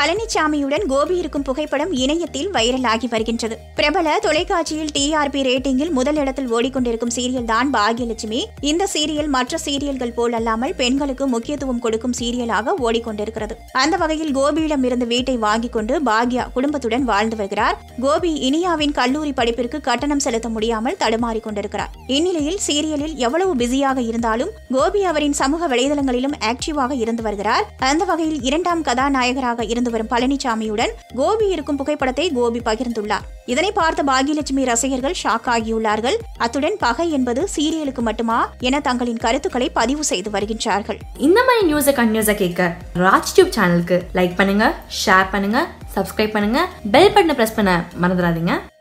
பழனிசாமியுடன் கோபி இருக்கும் புகைப்படம் இணையத்தில் வைரலாகி வருகின்றது பிரபல தொலைக்காட்சியில் டிஆர்பி ரேட்டிங்கில் முதல் இடத்தில் ஓடிக்கொண்டிருக்கும் சீரியல் தான் பாகியலட்சுமி இந்த சீரியல் மற்ற சீரியல்கள் போல் அல்லாமல் பெண்களுக்கு முக்கியத்துவம் கொடுக்கும் சீரியலாக ஓடிக்கொண்டிருக்கிறது அந்த வகையில் கோபியிடம் இருந்து வீட்டை வாங்கிக் கொண்டு பாக்யா குடும்பத்துடன் வாழ்ந்து வருகிறார் கோபி இனியாவின் கல்லூரி படிப்பிற்கு கட்டணம் செலுத்த முடியாமல் தடுமாறிக் கொண்டிருக்கிறார் இந்நிலையில் சீரியலில் எவ்வளவு பிஸியாக இருந்தாலும் கோபி அவரின் சமூக வலைதளங்களிலும் ஆக்டிவாக இருந்து வருகிறார் அந்த வகையில் இரண்டாம் கதாநாயகராக இருந்து வரும் பழனிசாமியுடன் கோபி இருக்கும் புகைப்படத்தை கோபி பகிர்ந்துள்ளார் இதனை பார்த்த பாகியலட்சுமி ரசிகர்கள் ஷாக் ஆகியுள்ளார்கள் அத்துடன் பகை என்பது சீரியலுக்கு மட்டுமா என தங்களின் கருத்துக்களை பதிவு செய்து வருகின்றார்கள் இந்த மாதிரி நியூஸை கண்டினியூஸாக கேட்க ராஜ் டியூப் சேனலுக்கு லைக் பண்ணுங்க ஷேர் பண்ணுங்க சப்ஸ்கிரைப் பண்ணுங்க பெல் பட்டனை ப்ரெஸ் பண்ண மறந்துடாதீங்க